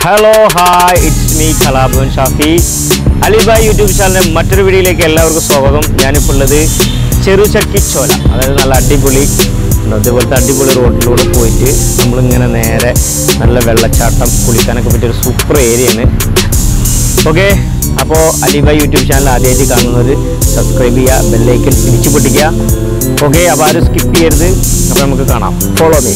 Hello hi it's me Kalabun Shafi Alibai YouTube ചാനലിൻ്റെ മറ്റൊരു വീഡിയോയിലേക്ക് എല്ലാവർക്കും സ്വാഗതം ഞാനിപ്പോൾ ഉള്ളത് ചെറുചക്കിച്ചോല അതായത് നല്ല അടിപൊളി എന്താ ഇതുപോലത്തെ അടിപൊളി റോഡിലൂടെ പോയിട്ട് നമ്മളിങ്ങനെ നേരെ നല്ല വെള്ളച്ചാട്ടം കുളിക്കാനൊക്കെ പറ്റിയൊരു സൂപ്പർ ഏരിയയാണ് ഓക്കെ അപ്പോൾ അലിബായ് യൂട്യൂബ് ചാനൽ ആദ്യമായിട്ട് കാണുന്നത് സബ്സ്ക്രൈബ് ചെയ്യുക ബെല്ലൈക്കൻ തിരിച്ചു പൊട്ടിക്കുക ഓക്കെ അപ്പോൾ ആരും സ്കിപ്പ് ചെയ്യരുത് അപ്പോൾ നമുക്ക് കാണാം ഫോളോ മീ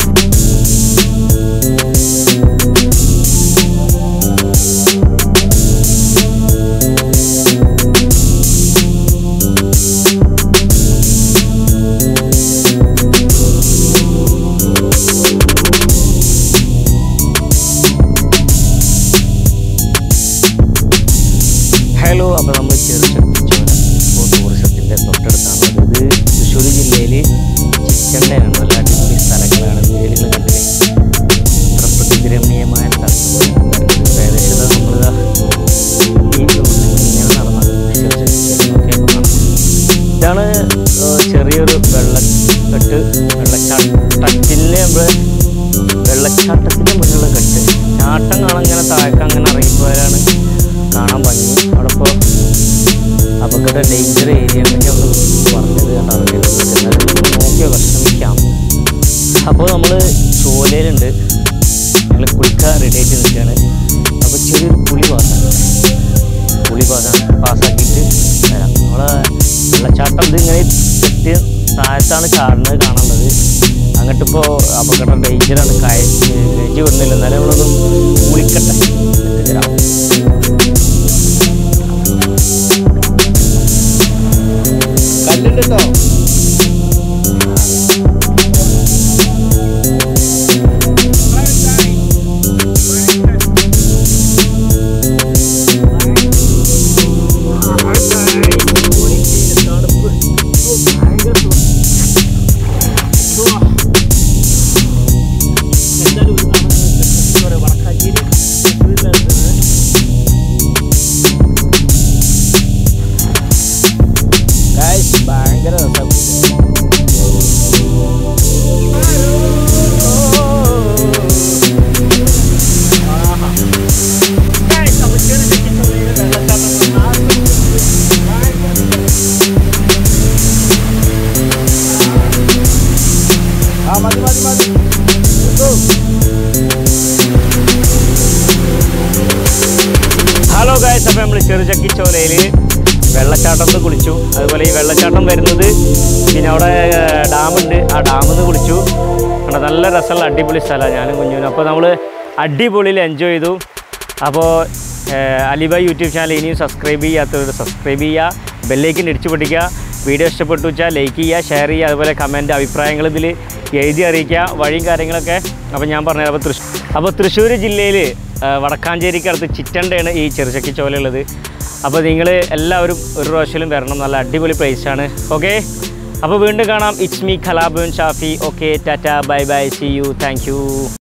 ഹലോ അപ്പോൾ നമ്മൾ ചെറുചട്ടിച്ചോല ഇപ്പോൾ ടൂറിസത്തിൻ്റെ തൊട്ടടുത്താണ് ഇത് തൃശ്ശൂർ ജില്ലയിൽ ചിക്കണ്ടയാണ് നല്ല അടിപൊളി സ്ഥലങ്ങളാണ് വീടുകൾ കണ്ടില്ലേ അത്ര പ്രകൃതി രമണീയമായ സ്ഥലങ്ങൾ ഏകദേശം നമ്മളിതാ ഈ റോഡിൽ ഇങ്ങനെ നടന്ന ചെറുചട്ടിച്ചോലൊക്കെ കാണാം ഇതാണ് ഏഹ്, ചെറിയൊരു വെള്ളക്കെട്ട് വെള്ളച്ചാട്ടത്തിൻ്റെ നമ്മൾ വെള്ളച്ചാട്ടത്തിൻ്റെ മുന്നിലുള്ള കെട്ട് ചാട്ടം കാണാൻ ഇങ്ങനെ താഴേക്ക് അങ്ങനെ ഇറങ്ങിപ്പോയാലാണ് കാണാൻ ഭംഗി അവിടെ ഇപ്പോൾ അപകട ഡേഞ്ചർ ഏരിയ എന്നൊക്കെ നമ്മൾ പറഞ്ഞത് കണ്ട് അറിഞ്ഞിട്ടുണ്ട് എന്നാലും നമുക്ക് നോക്കിയോ ശ്രമിക്കാം അപ്പോൾ നമ്മൾ ചോലയിലുണ്ട് ഞങ്ങൾ കുളിക്കാൻ റെഡി ആയിട്ട് നിൽക്കുകയാണ് അപ്പോൾ ചെറിയൊരു പുളി പാസ്സാണ് പുളി പാസ്സാണ് പാസ്സാക്കിയിട്ട് വരാം നമ്മളെ വെള്ളച്ചാട്ടം ഇത് ഇങ്ങനെ കെട്ടി താഴത്താണ് ചാടുന്നത് കാണുന്നത് അങ്ങോട്ടിപ്പോൾ അപകടം ഡേഞ്ചറാണ് കയറ്റി കയറ്റി വിടുന്നില്ല എന്നാലും നമ്മളൊന്ന് കുളിക്കട്ടെ എന്നിട്ട് തരാം കല്ലുണ്ട് കേട്ടോ ഭയങ്കര രസം ആ മതി മതി മതി എടുത്തോ. ഹലോ ഗായ്സ് അപ്പോൾ നമ്മൾ ചെറുചക്കിച്ചോലയിൽ വെള്ളച്ചാട്ടത്തിൽ കുളിച്ചു അതുപോലെ ഈ വെള്ളച്ചാട്ടം വരുന്നത് പിന്നെ അവിടെ ഡാമുണ്ട് ആ ഡാമിൽ നിന്ന് കുളിച്ചു അവിടെ നല്ല രസമുള്ള അടിപൊളി സ്ഥലമാണ് ഞാനും കുഞ്ഞുനും അപ്പോൾ നമ്മൾ അടിപൊളിയിൽ എൻജോയ് ചെയ്തു അപ്പോൾ അലിബായ് യൂട്യൂബ് ചാനൽ ഇനിയും സബ്സ്ക്രൈബ് ചെയ്യാത്തവർ സബ്സ്ക്രൈബ് ചെയ്യുക ബെല്ലേക്കിന് ഇടിച്ചു പൊട്ടിക്കുക വീഡിയോ ഇഷ്ടപ്പെട്ടു വെച്ചാൽ ലൈക്ക് ചെയ്യുക ഷെയർ ചെയ്യുക അതുപോലെ കമൻറ്റ് അഭിപ്രായങ്ങൾ ഇതിൽ എഴുതി അറിയിക്കുക വഴിയും കാര്യങ്ങളൊക്കെ അപ്പോൾ ഞാൻ പറഞ്ഞുതരാം അപ്പോൾ തൃശ്ശൂർ അപ്പോൾ തൃശ്ശൂർ ജില്ലയിൽ വടക്കാഞ്ചേരിക്ക് അടുത്ത് ചിറ്റണ്ടയാണ് ഈ ചെറുചക്കി ചോലയുള്ളത് അപ്പോൾ നിങ്ങൾ എല്ലാവരും ഒരു പ്രാവശ്യം വരണം നല്ല അടിപൊളി പ്ലേസാണ് ഓക്കെ അപ്പോൾ വീണ്ടും കാണാം it's me Khalabun Shafi okay tata bye bye see you thank U